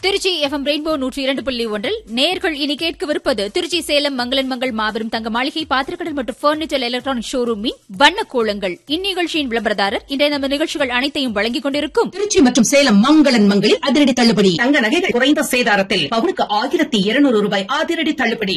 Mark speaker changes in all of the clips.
Speaker 1: Trichy FM rainbow நூற்றி இரண்டு புள்ளி ஒன்றில் நேர்கள் இனி கேட்கவிருப்பது திருச்சி சேலம் மங்களன் மங்கள் மாபெரும் தங்க மாளிகை பாத்திரக்கடல் மற்றும் பர்னிச்சர் எலக்ட்ரானிக் ஷோரூமின் வண்ண கோலங்கள் இந்நிகழ்ச்சியின் விளம்பரதாரர் இன்றைய நம்ம நிகழ்ச்சிகள் அனைத்தையும் வழங்கிக் கொண்டிருக்கும்
Speaker 2: திருச்சி மற்றும் சேலம் மங்களன் மங்களில் அதிரடி தள்ளுபடி தங்க நகைகள் குறைந்த சேதாரத்தில் பவுனுக்கு ஆயிரத்தி இருநூறு ரூபாய் அதிரடி தள்ளுபடி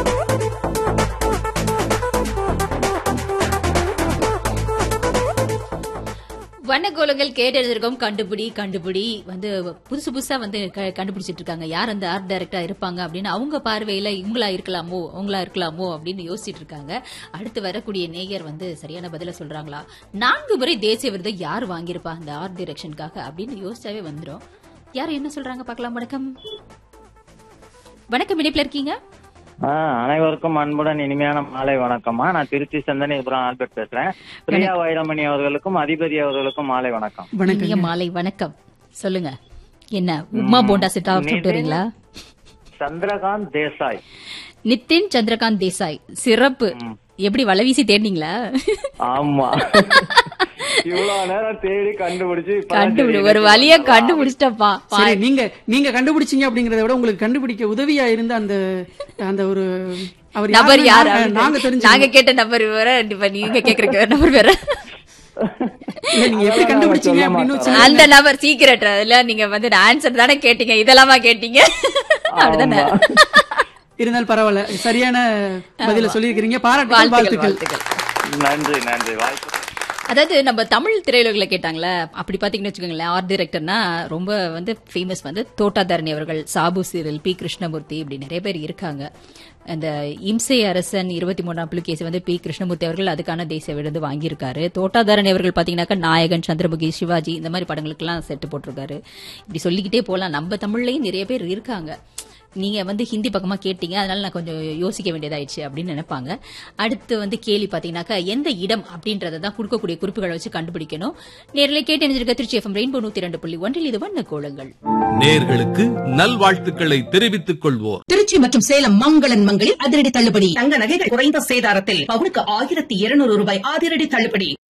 Speaker 1: வண்ண கோலங்கள் கேட்டெழுதிருக்கோம் கண்டுபிடி கண்டுபிடி வந்து புதுசு புதுசா வந்து க- கண்டுபிடிச்சிட்டு இருக்காங்க யார் அந்த ஆர்ட் டைரக்டரா இருப்பாங்க அப்படின்னு அவங்க பார்வையில இவங்களா இருக்கலாமோ அவங்களா இருக்கலாமோ அப்படின்னு யோசிச்சிட்டு இருக்காங்க அடுத்து வரக்கூடிய நேயர் வந்து சரியான பதில சொல்றாங்களா நான்கு முறை தேசிய விருதை யார் வாங்கியிருப்பா அந்த ஆர்ட் டைரக்ஷனுக்காக அப்படின்னு யோசிச்சாவே வந்துரும் யார் என்ன சொல்றாங்க பார்க்கலாம் வணக்கம் வணக்கம் இணைப்புல இருக்கீங்க
Speaker 3: ஆ, அனைவருக்கும் அன்புடன் இனிமையான மாலை வணக்கம்மா நான் திருச்சி சந்தனி இப்ரான் ஆல்பர்ட் பேசுறேன் பிரியா வைரமணி அவர்களுக்கும் அதிபதி அவர்களுக்கும் மாலை வணக்கம்
Speaker 1: இனிய மாலை வணக்கம் சொல்லுங்க என்ன உமா போண்டா செட் சாப்பிட்டு வரீங்களா
Speaker 3: சந்திரகாந்த் தேசாய்
Speaker 1: நிதின் சந்திரகாந்த் தேசாய் சிறப்பு எப்படி வளவீசி தேடினீங்களா
Speaker 3: ஆமா இவ்வளவு நேரம் தேடி கண்டுபிடிச்சு இப்பதான்
Speaker 1: கண்டுபிடி
Speaker 3: தெரியுது.
Speaker 1: ஒரு வழிய கண்டுபிடிச்சிட்டப்பா
Speaker 4: சரி நீங்க நீங்க கண்டுபிடிச்சீங்க அப்படிங்கறத விட உங்களுக்கு கண்டுபிடிக்க உதவியா இருந்த அந்த அந்த ஒரு அவர்
Speaker 1: நபர்
Speaker 4: யாருன்னு
Speaker 1: யாரு
Speaker 4: நாங்க- நாங்க தெரிஞ்சு
Speaker 1: நாங்க கேட்ட நம்பர் வேற இப்ப நீங்க கேக்குற நம்பர் வேற
Speaker 4: இல்ல நீங்க எப்படி கண்டுபிடிச்சீங்க
Speaker 3: சொல்ல
Speaker 4: அப்படின்னு
Speaker 3: மாட்டோம்.
Speaker 4: வச்சு-
Speaker 1: அந்த நபர் சீக்கிரட் அதுல நீங்க வந்து ஆன்சர் தானே கேட்டீங்க இதெல்லாமா கேட்டீங்க அப்படிதானே
Speaker 3: ஆமா.
Speaker 4: இருந்தாலும் பரவாயில்ல சரியான பதில சொல்லியிருக்கிறீங்க பாராட்டுகள்
Speaker 1: வாழ்த்துக்கள்
Speaker 4: வாழ்த்துக்கள்
Speaker 1: வாழ்த்துக்கள்
Speaker 3: நன்றி நன்றி வாய்ப்பு
Speaker 1: அதாவது நம்ம தமிழ் திரையுலகில் கேட்டாங்களே அப்படி பாத்தீங்கன்னு வச்சுக்கோங்களேன் ஆர்ட் டைரக்டர்னா ரொம்ப வந்து ஃபேமஸ் வந்து தோட்டாதரணி அவர்கள் சாபு சீரியல் பி கிருஷ்ணமூர்த்தி இப்படி நிறைய பேர் இருக்காங்க அந்த இம்சை அரசன் இருபத்தி மூணாம் புலிகேசி வந்து பி கிருஷ்ணமூர்த்தி அவர்கள் அதுக்கான தேசிய விருது வாங்கியிருக்காரு தோட்டாதாரணி அவர்கள் பாத்தீங்கன்னாக்கா நாயகன் சந்திரமுகி சிவாஜி இந்த மாதிரி படங்களுக்கெல்லாம் செட்டு போட்டிருக்காரு இப்படி சொல்லிக்கிட்டே போலாம் நம்ம தமிழ்லயும் நிறைய பேர் இருக்காங்க நீங்க வந்து ஹிந்தி பக்கமா கேட்டீங்க அதனால நான் கொஞ்சம் யோசிக்க வேண்டியதாயிடுச்சு அப்படின்னு நினைப்பாங்க அடுத்து வந்து கேள்வி பாத்தீங்கன்னாக்கா எந்த இடம் அப்படின்றத தான் கொடுக்கக்கூடிய குறிப்புகளை வச்சு கண்டுபிடிக்கணும் நேரிலே கேட்டு நினைச்சிருக்க திருச்சி எஃப்எம் ரெயின்போ நூத்தி ரெண்டு புள்ளி ஒன்றில் இது வண்ண கோலங்கள்
Speaker 5: நேர்களுக்கு நல்வாழ்த்துக்களை தெரிவித்துக் கொள்வோர்
Speaker 2: திருச்சி மற்றும் சேலம் மங்களன் மங்களில் அதிரடி தள்ளுபடி தங்க நகைகள் குறைந்த சேதாரத்தில் பவுனுக்கு ஆயிரத்தி இருநூறு ரூபாய் அதிரடி தள்ளுபடி